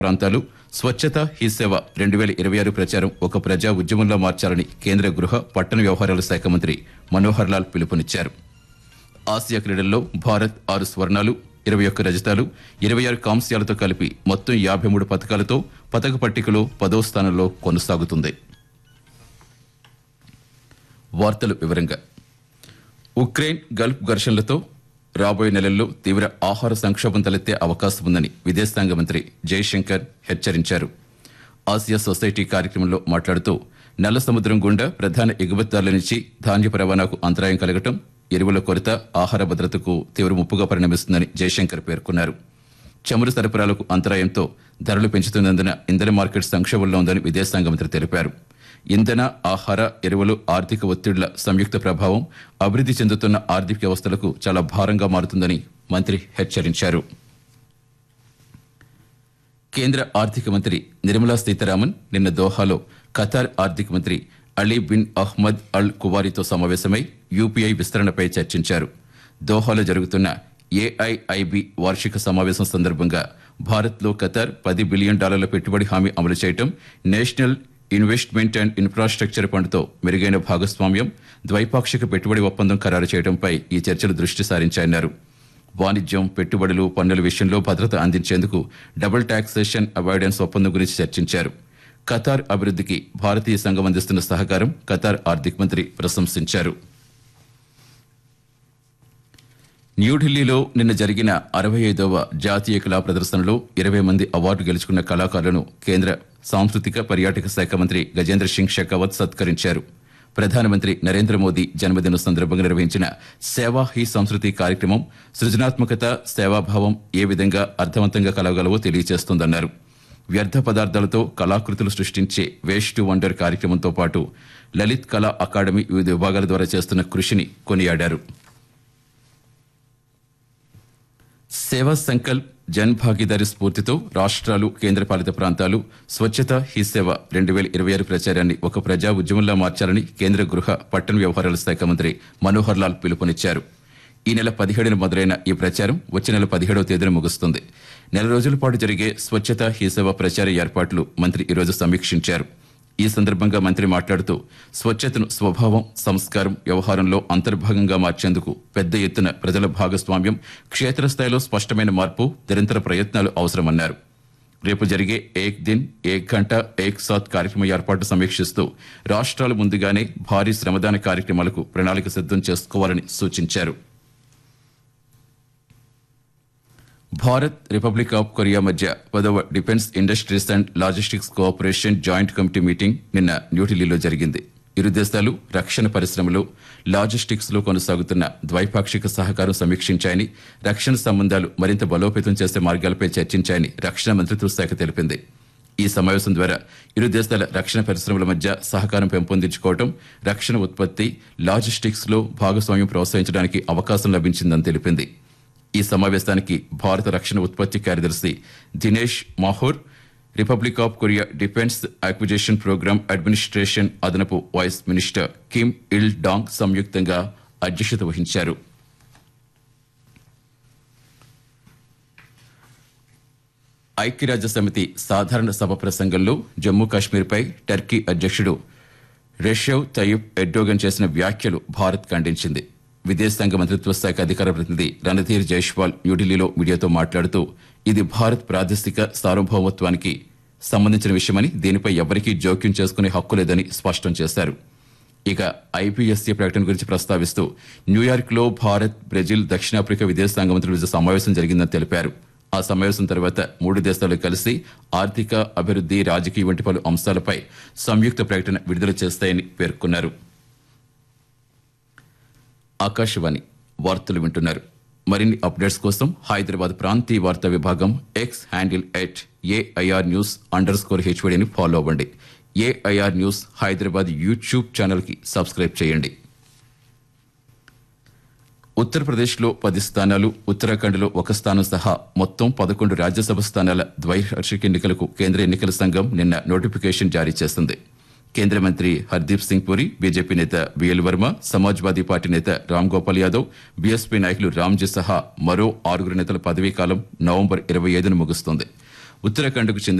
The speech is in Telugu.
ప్రాంతాలు స్వచ్ఛత హీ సేవ రెండు వేల ఇరవై ఆరు ప్రచారం ఒక ప్రజా ఉద్యమంలో మార్చాలని కేంద్ర గృహ పట్టణ వ్యవహారాల శాఖ మంత్రి మనోహర్ లాల్ పిలుపునిచ్చారు ఆసియా క్రీడల్లో భారత్ ఆరు స్వర్ణాలు ఇరవై ఒక్క రజతాలు ఇరవై ఆరు కాంస్యాలతో కలిపి మొత్తం యాభై మూడు పథకాలతో పథక పట్టికలో పదో స్థానంలో కొనసాగుతుంది వార్తలు వివరంగా ఉక్రెయిన్ గల్ఫ్ ఘర్షణలతో రాబోయే నెలల్లో తీవ్ర ఆహార సంక్షోభం తలెత్తే అవకాశం ఉందని విదేశాంగ మంత్రి జయశంకర్ హెచ్చరించారు ఆసియా సొసైటీ కార్యక్రమంలో మాట్లాడుతూ నల్ల సముద్రం గుండా ప్రధాన ఎగుమతిదారుల నుంచి ధాన్యపు రవాణాకు అంతరాయం కలగటం ఎరువుల కొరత ఆహార భద్రతకు తీవ్ర ముప్పుగా పరిణమిస్తుందని జయశంకర్ పేర్కొన్నారు చమురు సరఫరాలకు అంతరాయంతో ధరలు పెంచుతున్నందున ఇంధన మార్కెట్ సంక్షోభంలో ఉందని విదేశాంగ మంత్రి తెలిపారు ఇంధన ఆహార ఎరువులు ఆర్థిక ఒత్తిళ్ల సంయుక్త ప్రభావం అభివృద్ధి చెందుతున్న ఆర్థిక వ్యవస్థలకు చాలా భారంగా మారుతుందని మంత్రి హెచ్చరించారు కేంద్ర ఆర్థిక మంత్రి నిర్మలా సీతారామన్ నిన్న దోహాలో ఖతార్ ఆర్థిక మంత్రి అలీ బిన్ అహ్మద్ అల్ కువారితో సమావేశమై యూపీఐ విస్తరణపై చర్చించారు దోహాలో జరుగుతున్న ఏఐఐబి వార్షిక సమావేశం సందర్భంగా భారత్లో ఖతార్ పది బిలియన్ డాలర్ల పెట్టుబడి హామీ అమలు చేయటం నేషనల్ ఇన్వెస్ట్మెంట్ అండ్ ఇన్ఫ్రాస్ట్రక్చర్ ఫండ్తో మెరుగైన భాగస్వామ్యం ద్వైపాక్షిక పెట్టుబడి ఒప్పందం ఖరారు చేయడంపై ఈ చర్చలు దృష్టి సారించాయన్నారు వాణిజ్యం పెట్టుబడులు పన్నుల విషయంలో భద్రత అందించేందుకు డబుల్ టాక్సేషన్ అవాయిడెన్స్ ఒప్పందం గురించి చర్చించారు ఖతార్ అభివృద్ధికి భారతీయ సంఘం అందిస్తున్న సహకారం ఖతార్ ఆర్థిక మంత్రి ప్రశంసించారు న్యూఢిల్లీలో నిన్న జరిగిన అరవై ఐదవ జాతీయ కళా ప్రదర్శనలో ఇరవై మంది అవార్డు గెలుచుకున్న కళాకారులను కేంద్ర సాంస్కృతిక పర్యాటక శాఖ మంత్రి గజేంద్ర సింగ్ షెకావత్ సత్కరించారు ప్రధానమంత్రి నరేంద్ర మోదీ జన్మదిన సందర్భంగా నిర్వహించిన సేవా హీ సంస్కృతి కార్యక్రమం సృజనాత్మకత సేవాభావం ఏ విధంగా అర్థవంతంగా కలగలవో తెలియజేస్తోందన్నారు వ్యర్థ పదార్థాలతో కళాకృతులు సృష్టించే వేస్ట్ టు వండర్ కార్యక్రమంతో పాటు లలిత్ కళా అకాడమీ వివిధ విభాగాల ద్వారా చేస్తున్న కృషిని కొనియాడారు సేవా సంకల్ప్ జన్ భాగీదారీ స్ఫూర్తితో రాష్ట్రాలు కేంద్రపాలిత ప్రాంతాలు స్వచ్ఛత హీ సేవ రెండు వేల ఇరవై ఆరు ప్రచారాన్ని ఒక ప్రజా ఉద్యమంలా మార్చాలని కేంద్ర గృహ పట్టణ వ్యవహారాల శాఖ మంత్రి మనోహర్ లాల్ పిలుపునిచ్చారు ఈ నెల పదిహేడున మొదలైన ఈ ప్రచారం వచ్చే నెల పదిహేడవ తేదీన ముగుస్తుంది నెల రోజుల పాటు జరిగే స్వచ్ఛత హీ సేవ ప్రచార ఏర్పాట్లు మంత్రి ఈరోజు సమీక్షించారు ఈ సందర్భంగా మంత్రి మాట్లాడుతూ స్వచ్ఛతను స్వభావం సంస్కారం వ్యవహారంలో అంతర్భాగంగా మార్చేందుకు పెద్ద ఎత్తున ప్రజల భాగస్వామ్యం క్షేత్రస్థాయిలో స్పష్టమైన మార్పు నిరంతర ప్రయత్నాలు అవసరమన్నారు రేపు జరిగే ఏక్ దిన్ ఏక్ గంట ఏక్ సాత్ కార్యక్రమం ఏర్పాటు సమీక్షిస్తూ రాష్ట్రాలు ముందుగానే భారీ శ్రమదాన కార్యక్రమాలకు ప్రణాళిక సిద్దం చేసుకోవాలని సూచించారు భారత్ రిపబ్లిక్ ఆఫ్ కొరియా మధ్య పదవ defence industries and logistics cooperation joint committee meeting నిన్న న్యూఢిల్లీలో జరిగింది ఇరు దేశాలు రక్షణ పరిశ్రమలో లాజిస్టిక్స్ లో కొనసాగుతున్న ద్వైపాక్షిక సహకారం సమీక్షించాయని రక్షణ సంబంధాలు మరింత బలోపేతం చేసే మార్గాలపై చర్చించాయని రక్షణ మంత్రిత్వ శాఖ తెలిపింది ఈ సమావేశం ద్వారా ఇరు దేశాల రక్షణ పరిశ్రమల మధ్య సహకారం పెంపొందించుకోవడం రక్షణ ఉత్పత్తి లాజిస్టిక్స్ లో భాగస్వామ్యం ప్రోత్సహించడానికి అవకాశం లభించిందని తెలిపింది ఈ సమావేశానికి భారత రక్షణ ఉత్పత్తి కార్యదర్శి Dinesh Mahore republic of Korea defence acquisition programme administration అదనపు vice minister Kim Il Dong సంయుక్తంగా అధ్యక్షత వహించారు ఐక్యరాజ్య సమితి సాధారణ సభ ప్రసంగంలో జమ్మూ కాశ్మీర్పై టర్కీ అధ్యక్షుడు రెషవ్ తయ్యబ్ ఎర్డోగన్ చేసిన వ్యాఖ్యలు భారత్ ఖండించింది విదేశాంగ మంత్రిత్వ శాఖ అధికార ప్రతినిధి రణధీర్ జైష్వాల్ న్యూఢిల్లీలో మీడియాతో మాట్లాడుతూ ఇది భారత్ ప్రాదేశిక సార్వభౌమత్వానికి సంబంధించిన విషయమని దీనిపై ఎవరికీ జోక్యం చేసుకునే హక్కు లేదని స్పష్టం చేశారు ఇక ఐపీఎస్సీ ప్రకటన గురించి ప్రస్తావిస్తూ న్యూయార్క్ లో భారత్ బ్రెజిల్ దక్షిణాఫ్రికా విదేశాంగ మంత్రుల మధ్య సమావేశం జరిగిందని తెలిపారు ఆ సమావేశం తర్వాత మూడు దేశాలు కలిసి ఆర్థిక అభివృద్ధి రాజకీయ వంటి పలు అంశాలపై సంయుక్త ప్రకటన విడుదల చేస్తాయని పేర్కొన్నారు ఆకాశవాణి వార్తలు వింటున్నారు మరిన్ని అప్డేట్స్ కోసం హైదరాబాద్ ప్రాంతీయ వార్తా విభాగం X handle at AIR news underscore స్కోర్ హెచ్వడిని ఫాలో అవ్వండి ఏఐఆర్ న్యూస్ హైదరాబాద్ యూట్యూబ్ ఛానల్కి సబ్స్క్రైబ్ చేయండి ఉత్తరప్రదేశ్లో పది స్థానాలు ఉత్తరాఖండ్లో ఒక స్థానం సహా మొత్తం పదకొండు రాజ్యసభ స్థానాల ద్వైవార్షిక ఎన్నికలకు కేంద్ర ఎన్నికల సంఘం నిన్న నోటిఫికేషన్ జారీ చేసింది కేంద్ర మంత్రి హర్దీప్ సింగ్ పురి బీజేపీ నేత బిఎల్ వర్మ సమాజ్వాదీ పార్టీ నేత రామ్ గోపాల్ యాదవ్ బీఎస్పీ నాయకులు రామ్జీ సహా మరో ఆరుగురు నేతల పదవీ కాలం నవంబర్ ఇరవై ఐదున ముగుస్తుంది ఉత్తరాఖండ్కు చెందిన